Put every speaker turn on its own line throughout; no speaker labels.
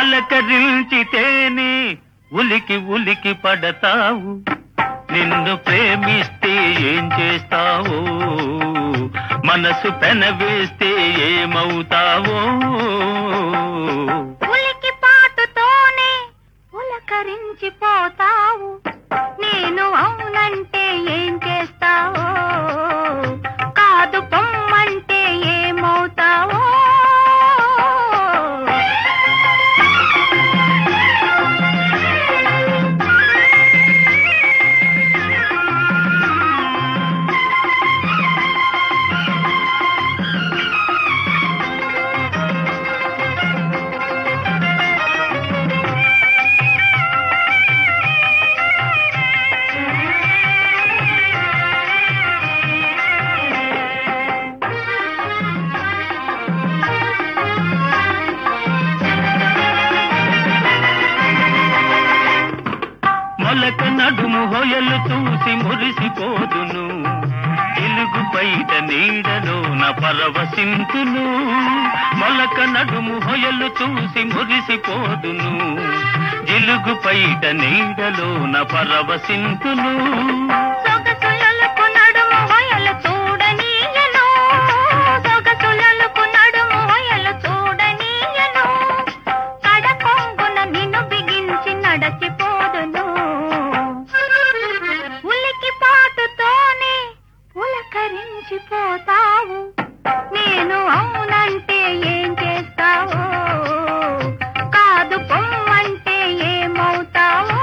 పలకరించితేనే ఉలికి ఉలికి పడతావు నిన్ను ప్రేమిస్తే ఏం చేస్తావో మనసు పెనవేస్తే ఏమవుతావో
ఉలికి పాటుతోనే పులకరించిపోతావు నేను అవునంటే ఏం చేస్తావో కాదు పొమ్మంటే ఏమవుతావో
మొలక నడుము హొయలు చూసి మురిసిపోదును ఇలుగు బయట నీడలోన పరవశింతును మొలక నడుము హొయలు చూసి మురిసిపోదును ఇలుగు బయట నీడలోన పరవశింతును
సొగసులకు నడుము వయలు చూడనీయను సొగసులకు నడుము వయలు చూడనీయను కడకొంగున నిన్ను బిగించి నడచిపోదును ఉలికి పాటుతోనే పులకరించిపోతావు నేను అవునంటే ఏం చేస్తావో కాదు పొమ్మంటే ఏమవుతావో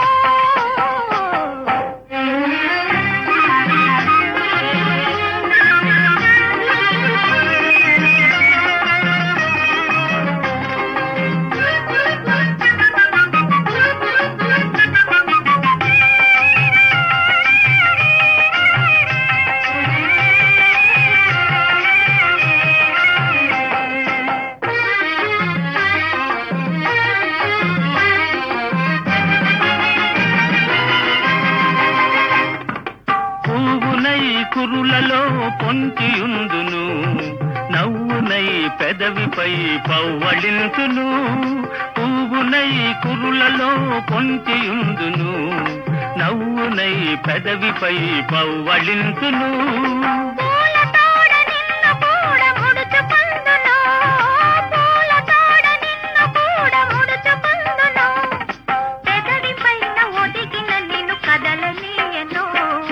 పువ్వునై కురులలో పొంచియుందును నవ్వునై పెదవిపై పవ్వళింతును పువ్వునై కురులలో పొంచియుందును నవ్వునై పెదవిపై పవ్వళింతును
పూల తోడ నిన్ను కూడా ముడుచుకుందును పూల తోడ నిన్ను కూడా ముడుచుకుందును పెదవి పైన ఒదిగిన నిన్ను కదలనీయను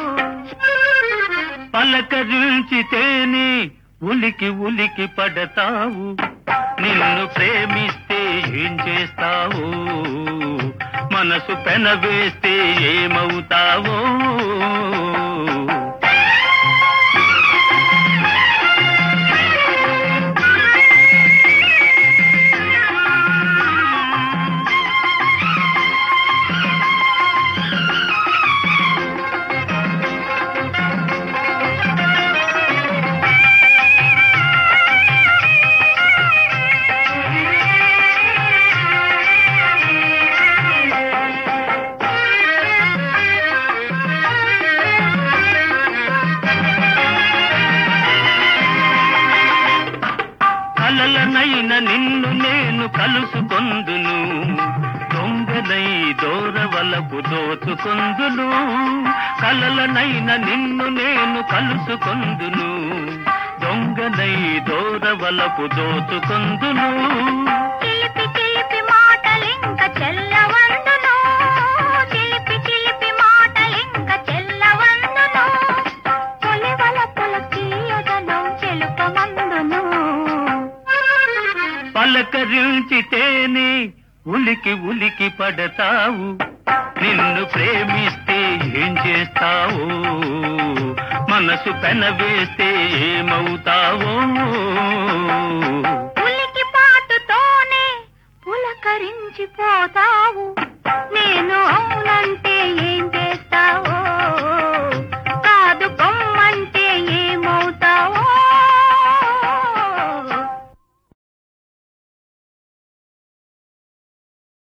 పలకరించితేనే ఉలికి ఉలికి పడతావు నిన్ను ప్రేమిస్తే ఏం చేస్తావు మనసు పెనవేస్తే ఏమవుతావో కలలనైన నిన్ను నేను కలుసుకొందును దొంగనై దూరవలపు దోచుకొందును కలలనైన నిన్ను నేను కలుసుకొందును దొంగనై దూరవలపు దోచుకొందును
చిలిపి చిలిపి మాటలింక చెల్లవందును చిలిపి చిలిపి మాటలింక చెల్లవందును పొలివల పొలకీయదను చెలుపమందును
పలకరించితేనే ఉలికి ఉలికి పడతావు నిన్ను ప్రేమిస్తే ఏం చేస్తావు మనసు పెనవేస్తే ఏమవుతావో
ఉలికి పాటుతోనే పులకరించిపోతావు నేను అవునంటే